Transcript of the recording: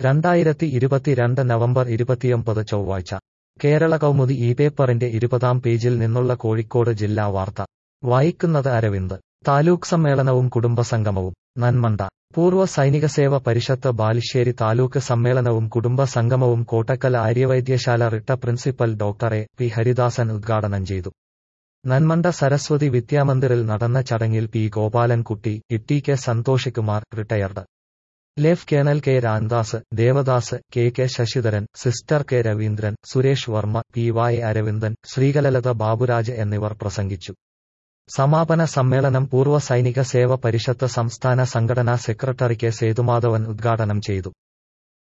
രണ്ടായിരത്തി ഇരുപത്തിരണ്ട് നവംബർ ഇരുപത്തിയൊമ്പത് ചൊവ്വാഴ്ച കേരള കൗമുദി ഈ പേപ്പറിന്റെ ഇരുപതാം പേജിൽ നിന്നുള്ള കോഴിക്കോട് ജില്ലാ വാർത്ത വായിക്കുന്നത് അരവിന്ദ് താലൂക്ക് സമ്മേളനവും കുടുംബസംഗമവും നന്മണ്ട പൂർവ്വ സൈനിക സേവ പരിഷത്ത് ബാലുശ്ശേരി താലൂക്ക് സമ്മേളനവും കുടുംബ സംഗമവും Kottakkal Aryavaidyasala retd principal doctor A P Haridasan ഉദ്ഘാടനം ചെയ്തു നന്മണ്ട സരസ്വതി വിദ്യാമന്ദിറിൽ നടന്ന ചടങ്ങിൽ P Gopalankutty Itty K Santhosh Kumar retired ലെഫ് colonel K Ramdas Devadas K K Sasidharan sister K Raveendran Suresh Varma P വായ് അരവിന്ദൻ ശ്രീകലലത ബാബുരാജ് എന്നിവർ പ്രസംഗിച്ചു സമാപന സമ്മേളനം പൂർവ്വ സൈനിക സേവ പരിഷത്ത് സംസ്ഥാന സംഘടനാ സെക്രട്ടറി കെ സേതുമാധവൻ ഉദ്ഘാടനം ചെയ്തു